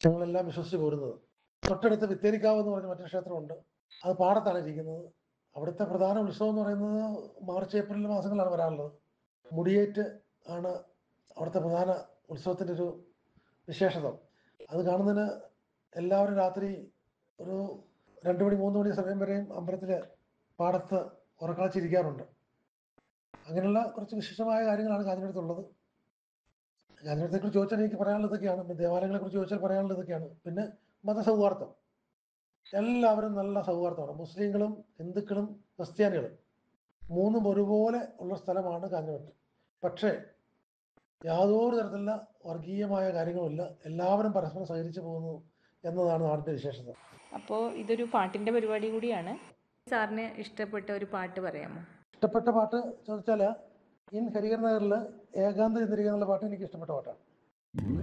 ഞങ്ങളെല്ലാം വിശ്വസിച്ച് പോരുന്നത് തൊട്ടടുത്ത് വിത്തേരിക്കാവ് എന്ന് പറഞ്ഞ മറ്റൊരു ക്ഷേത്രമുണ്ട് അത് പാടത്താണ് ഇരിക്കുന്നത് അവിടുത്തെ പ്രധാന ഉത്സവം എന്ന് പറയുന്നത് മാർച്ച് ഏപ്രിൽ മാസങ്ങളിലാണ് വരാറുള്ളത് മുടിയേറ്റ് ആണ് അവിടുത്തെ പ്രധാന ഉത്സവത്തിൻ്റെ ഒരു വിശേഷത അത് കാണുന്നതിന് എല്ലാവരും രാത്രി ഒരു രണ്ട് മണി മൂന്ന് മണി സമയം വരെയും അമ്പലത്തിൽ പാടത്ത് ഉറക്കളച്ചിരിക്കാറുണ്ട് അങ്ങനെയുള്ള കുറച്ച് വിശേഷമായ കാര്യങ്ങളാണ് കാഞ്ഞിരത്തുള്ളത് കാഞ്ഞിരത്തെക്കുറിച്ച് ചോദിച്ചാൽ എനിക്ക് പറയാനുള്ളത് ഇതൊക്കെയാണ് പിന്നെ ദേവാലയങ്ങളെ കുറിച്ച് ചോദിച്ചാൽ പറയാനുള്ളത് ഇതൊക്കെയാണ് പിന്നെ മതസൗഹാർദ്ദം എല്ലാവരും നല്ല സൗഹാർദ്ദമാണ് മുസ്ലിങ്ങളും ഹിന്ദുക്കളും ക്രിസ്ത്യാനികളും മൂന്നും ഒരുപോലെ ഉള്ള സ്ഥലമാണ് കാഞ്ഞിരത്ത് പക്ഷേ യാതൊരു തരത്തിലുള്ള വർഗീയമായ കാര്യങ്ങളുമില്ല എല്ലാവരും പരസ്പരം സഹകരിച്ചു പോകുന്നു എന്നതാണ് നാടിൻ്റെ വിശേഷത അപ്പോൾ ഇതൊരു പാട്ടിൻ്റെ പരിപാടി കൂടിയാണ് സാറിന് ഇഷ്ടപ്പെട്ട ഒരു പാട്ട് പറയാമോ ഇഷ്ടപ്പെട്ട പാട്ട് ചോദിച്ചാൽ ഇൻ ഹരിഹർ നഗറിൽ ഏകാന്ത ചന്ദ്രിക എന്നുള്ള പാട്ട് എനിക്ക് ഇഷ്ടപ്പെട്ട പാട്ടാണ്